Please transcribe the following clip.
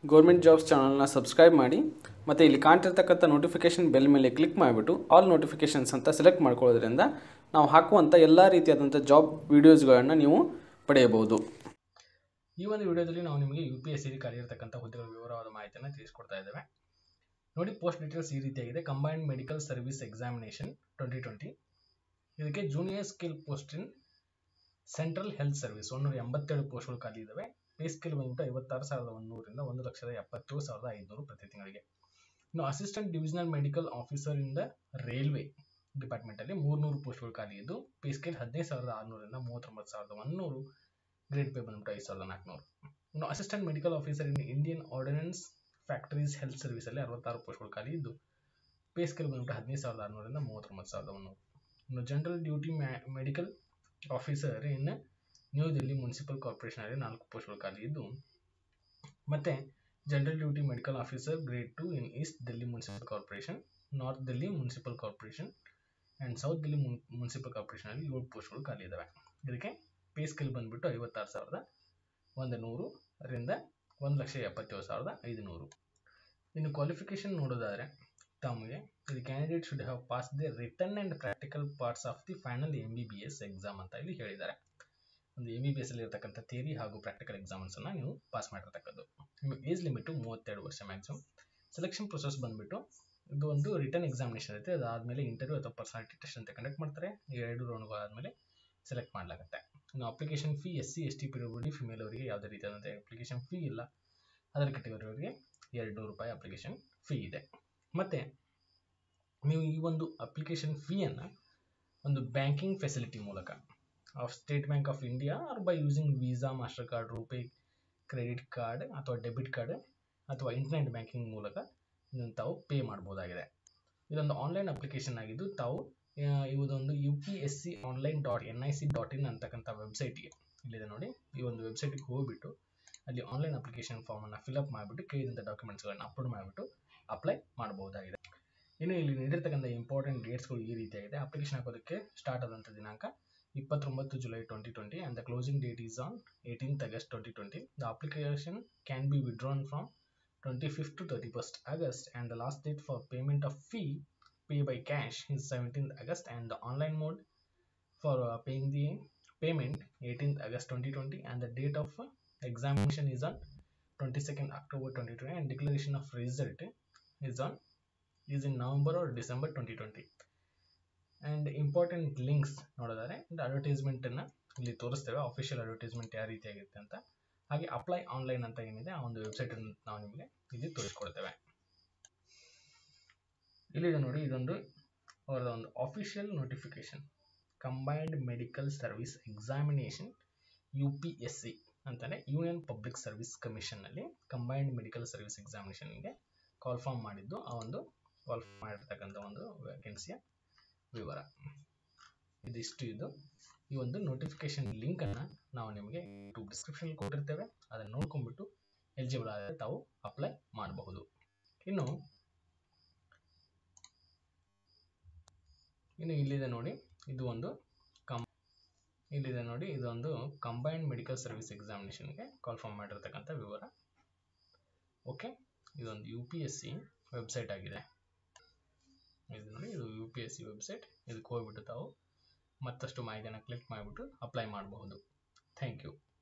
government jobs ಚಾನಲ್ನ subscribe ಮಾಡಿ ಮತ್ತು ಇಲ್ಲಿ ಕಾಣ್ತಿರ್ತಕ್ಕಂಥ ನೋಟಿಫಿಕೇಷನ್ ಬೆಲ್ ಮೇಲೆ ಕ್ಲಿಕ್ ಮಾಡಿಬಿಟ್ಟು ಆಲ್ ನೋಟಿಫಿಕೇಷನ್ಸ್ ಅಂತ ಸೆಲೆಕ್ಟ್ ಮಾಡ್ಕೊಳ್ಳೋದ್ರಿಂದ ನಾವು ಹಾಕುವಂಥ ಎಲ್ಲ ರೀತಿಯಾದಂಥ ಜಾಬ್ ವೀಡಿಯೋಸ್ಗಳನ್ನು ನೀವು ಪಡೆಯಬಹುದು ಈ ಒಂದು ವಿಡಿಯೋದಲ್ಲಿ ನಾವು ನಿಮಗೆ ಯು ಪಿ ಎಸ್ ಸಿ ಖಾಲಿ ಇರತಕ್ಕಂಥ ಹುದ್ದೆಗಳ ವಿವರವಾದ ಮಾಹಿತಿಯನ್ನು ತಿಳಿಸ್ಕೊಡ್ತಾ ಇದ್ದೇವೆ ನೋಡಿ ಪೋಸ್ಟ್ ಡೀಟೇಲ್ಸ್ ಈ ರೀತಿಯಾಗಿದೆ combined medical service examination twenty twenty ಇದಕ್ಕೆ junior scale post in central health service ಒಂದೂರ ಎಂಬತ್ತೇಳು ಪೋಸ್ಟ್ಗಳು ಖಾಲಿ ಇದ್ದಾವೆ ಪೇ ಸ್ಕಿಲ್ ಬಂದ್ಬಿಟ್ಟು ಐವತ್ತಾರು ಸಾವಿರದ ಒಂದೂರಿಂದ ಒಂದು ಲಕ್ಷದ ಎಪ್ಪತ್ತೇಳು ಸಾವಿರದ ಐದುನೂರು ಪ್ರತಿ ತಿಂಗಳಿಗೆ ಇನ್ನು ಅಸಿಸ್ಟೆಂಟ್ ಡಿವಿಷನಲ್ ಮೆಡಿಕಲ್ ಆಫೀಸರ್ ಇಂದ ರೈಲ್ವೆ ಡಿಪಾರ್ಟ್ಮೆಂಟಲ್ಲಿ ಮೂರ್ನೂರು ಪೋಸ್ಟ್ಗಳು ಖಾಲಿ ಇದ್ದು ಪೇ ಸ್ಕೇಲ್ ಹದಿನೈದು ಸಾವಿರದ ಆರುನೂರಿಂದ ಮೂವತ್ತೊಂಬತ್ತು ಸಾವಿರದ ಒಂದೂರು ಗ್ರೇಡ್ ಪೇ ಬಂದ್ಬಿಟ್ಟು ಐದು ಸಾವಿರದ ನಾಲ್ಕುನೂರು ಇನ್ನು assistant medical officer in Indian ordnance factories health ಸರ್ವಿಸಲ್ಲಿ ಅರವತ್ತಾರು ಪೋಸ್ಟ್ಗಳು ಖಾಲಿ ಇದ್ದು ಪೇ ಸ್ಕೇಲ್ ಬಂದ್ಬಿಟ್ಟು ಹದಿನೈದು ಸಾವಿರದ ಆರುನೂರಿಂದ ಮೂವತ್ತೊಂಬತ್ತು ಸಾವಿರದ ಒಂದೂರು ಇನ್ನು general duty medical officer in New Delhi municipal ಕಾರ್ಪೊರೇಷನಲ್ಲಿ ನಾಲ್ಕು ಪೋಸ್ಟ್ಗಳು ಖಾಲಿ ಇದ್ದು ಮತ್ತೆ general duty medical officer grade two in east Delhi municipal corporation north Delhi municipal corporation and south Delhi municipal ಕಾರ್ಪೊರೇಷನಲ್ಲಿ ಏಳು ಪೋಸ್ಟ್ಗಳು ಖಾಲಿ ಇದ್ದಾವೆ ಇದಕ್ಕೆ ಪೇ ಸ್ಕಿಲ್ ಬಂದ್ಬಿಟ್ಟು ಐವತ್ತಾರು ಸಾವಿರದ ಒಂದು ನೂರರಿಂದ ಒಂದು ಲಕ್ಷ ಎಪ್ಪತ್ತೇಳು ಸಾವಿರದ ಐದುನೂರು ಇನ್ನು ಕ್ವಾಲಿಫಿಕೇಶನ್ ನೋಡೋದಾದರೆ ತಮಗೆ ಇದು candidate should have pass the written and practical parts of the final M B B S exam ಅಂತ ಇಲ್ಲಿ ಹೇಳಿದ್ದಾರೆ ಒಂದು ಎಮ್ ಬಿ ಬಿ ಎಸ್ ಅಲ್ಲಿ ಇರತಕ್ಕಂಥ ಥಿಯರಿ ಹಾಗೂ ಪ್ರಾಕ್ಟಿಕಲ್ ಎಕ್ಸಾಮ್ಸನ್ನು ನೀವು ಪಾಸ್ ಮಾಡಿರ್ತಕ್ಕದ್ದು ನಿಮ್ಮ ಏಜ್ ಲಿಮಿಟು ಮೂವತ್ತೆರಡು ವರ್ಷ ಮ್ಯಾಕ್ಸಿಮಮ್ ಸೆಲೆಕ್ಷನ್ ಪ್ರೊಸೆಸ್ ಬಂದುಬಿಟ್ಟು ಇದು ಒಂದು ರಿಟರ್ನ್ ಎಕ್ಸಾಮಿನೇಷನ್ ಇರುತ್ತೆ ಅದಾದಮೇಲೆ ಇಂಟರ್ವ್ಯೂ ಅಥವಾ ಪರ್ಸನಾಲಿಟಿ ಟೆಸ್ಟ್ ಅಂತ ಕಂಡಕ್ಟ್ ಮಾಡ್ತಾರೆ ಎರಡು ರೌಂಡ್ಗಳಾದಮೇಲೆ ಸೆಲೆಕ್ಟ್ ಮಾಡಲಾಗುತ್ತೆ ಇನ್ನು application fee S C S T P W D female ಅವರಿಗೆ ಯಾವುದೇ ರೀತಿಯಾದಂಥ ಅಪ್ಲಿಕೇಶನ್ ಫೀ ಇಲ್ಲ ಅದರ ಕೆಟಗರಿ ಅವರಿಗೆ ಎರಡು ನೂರು ರೂಪಾಯಿ ಅಪ್ಲಿಕೇಶನ್ ಫೀ ಇದೆ ಮತ್ತು ನೀವು ಈ ಒಂದು ಅಪ್ಲಿಕೇಶನ್ ಫೀಯನ್ನು ಒಂದು ಬ್ಯಾಂಕಿಂಗ್ ಫೆಸಿಲಿಟಿ ಮೂಲಕ of State Bank of India or by using Visa Mastercard RuPay credit card ಅಥವಾ ಡೆಬಿಟ್ ಕಾರ್ಡ್ ಅಥವಾ ಇಂಟರ್ನೆಟ್ ಬ್ಯಾಂಕಿಂಗ್ ಮೂಲಕ ಇದನ್ನು ತಾವು ಪೇ ಮಾಡ್ಬೋದಾಗಿದೆ ಇದೊಂದು ಆನ್ಲೈನ್ ಅಪ್ಲಿಕೇಶನ್ ಆಗಿದ್ದು ತಾವು ಇದೊಂದು U P S C online dot N I C dot in ಅಂತಕ್ಕಂಥ ವೆಬ್ಸೈಟ್ಗೆ ಇಲ್ಲಿದೆ ನೋಡಿ ಈ ಒಂದು ವೆಬ್ಸೈಟ್ಗೆ ಹೋಗ್ಬಿಟ್ಟು ಅಲ್ಲಿ ಆನ್ಲೈನ್ ಅಪ್ಲಿಕೇಶನ್ ಫಾರ್ಮನ್ನು ಫಿಲಪ್ ಮಾಡಿಬಿಟ್ಟು ಕೇಳಿದಂಥ ಡಾಕ್ಯುಮೆಂಟ್ಸ್ಗಳನ್ನು ಅಪ್ಲೋಡ್ ಮಾಡಿಬಿಟ್ಟು ಅಪ್ಲೈ ಮಾಡಬಹುದಾಗಿದೆ ಇನ್ನು ಇಲ್ಲಿ ನೀಡಿರ್ತಕ್ಕಂಥ ಇಂಪಾರ್ಟೆಂಟ್ ಡೇಟ್ಸ್ಗಳು ಈ ರೀತಿಯಾಗಿದೆ ಅಪ್ಲಿಕೇಶನ್ ಹಾಕೋದಕ್ಕೆ ಸ್ಟಾರ್ಟ್ ಆದಂಥ ದಿನಾಂಕ ಇಪ್ಪತ್ತೊಂಬತ್ತು July twenty twenty and the closing date is on eighteenth August twenty twenty the application can be withdrawn from twenty fifth to thirty first August and the last date for payment of fee pay by cash is 17th August and the online mode for uh, paying the payment 18th August 2020 and the date of uh, examination is on 22nd October 2020 and declaration of result is on is in November or December 2020 and important links ನೋಡೋದಾದ್ರೆ advertisement ಅನ್ನ ಇಲ್ಲಿ ತೋರಿಸ್ತೇವೆ official advertisement ಯಾವ ರೀತಿಯಾಗಿರುತ್ತೆ ಅಂತ ಹಾಗೆ apply online ಅಂತ ಏನಿದೆ ಆ ಒಂದು ವೆಬ್ಸೈಟ್ ಅನ್ನು ನಾವು ನಿಮಗೆ ಇಲ್ಲಿ ತೋರಿಸ್ಕೊಡ್ತೇವೆ ಇಲ್ಲಿದೆ ನೋಡಿ ಇದೊಂದು ಅವರದ ಒಂದು official notification combined medical service examination U P S C ಅಂತಾನೆ ಯೂನಿಯನ್ ಪಬ್ಲಿಕ್ ಸರ್ವಿಸ್ ಕಮಿಷನ್ನಲ್ಲಿ ಕಂಬೈನ್ಡ್ ಮೆಡಿಕಲ್ ಸರ್ವಿಸ್ ಎಕ್ಸಾಮಿನೇಷನ್ಗೆ ಕಾಲ್ ಫಾರ್ಮ್ ಮಾಡಿದ್ದು ಆ ಒಂದು ಕಾಲ್ ಫಾರ್ಮ್ ಮಾಡಿರ್ತಕ್ಕಂಥ ಒಂದು ವ್ಯಾಕೆನ್ಸಿಯ ವಿವರ ಇದಿಷ್ಟು ಇದು ಈ ಒಂದು ನೋಟಿಫಿಕೇಶನ್ ಲಿಂಕನ್ನು ನಾವು ನಿಮಗೆ ಯೂಟ್ಯೂಬ್ ಡಿಸ್ಕ್ರಿಪ್ಷನ್ ಕೊಟ್ಟಿರ್ತೇವೆ ಅದನ್ನು ನೋಡ್ಕೊಂಡ್ಬಿಟ್ಟು ಎಲಿಜಿಬಲ್ ಆದರೆ ತಾವು ಅಪ್ಲೈ ಮಾಡಬಹುದು ಇನ್ನು ಇನ್ನು ಇಲ್ಲಿದೆ ನೋಡಿ ಇದು ಒಂದು ಕಂ ಇಲ್ಲಿದೆ ನೋಡಿ ಇದೊಂದು ಕಂಬೈನ್ಡ್ ಮೆಡಿಕಲ್ ಸರ್ವಿಸ್ ಎಕ್ಸಾಮಿನೇಷನ್ಗೆ ಕಾಲ್ ಫಾರ್ಮ್ ಮಾಡಿರ್ತಕ್ಕಂಥ ವಿವರ ಓಕೆ ಇದೊಂದು U P S C website ಆಗಿದೆ ಇದು ನೋಡಿ ಇದು U P S C website ಇದಕ್ಕೆ ಹೋಗ್ಬಿಟ್ಟು ತಾವು ಮತ್ತಷ್ಟು ಮಾಹಿತಿಯನ್ನು ಕ್ಲಿಕ್ ಮಾಡಿಬಿಟ್ಟು ಅಪ್ಲೈ ಮಾಡಬಹುದು ಥ್ಯಾಂಕ್ ಯು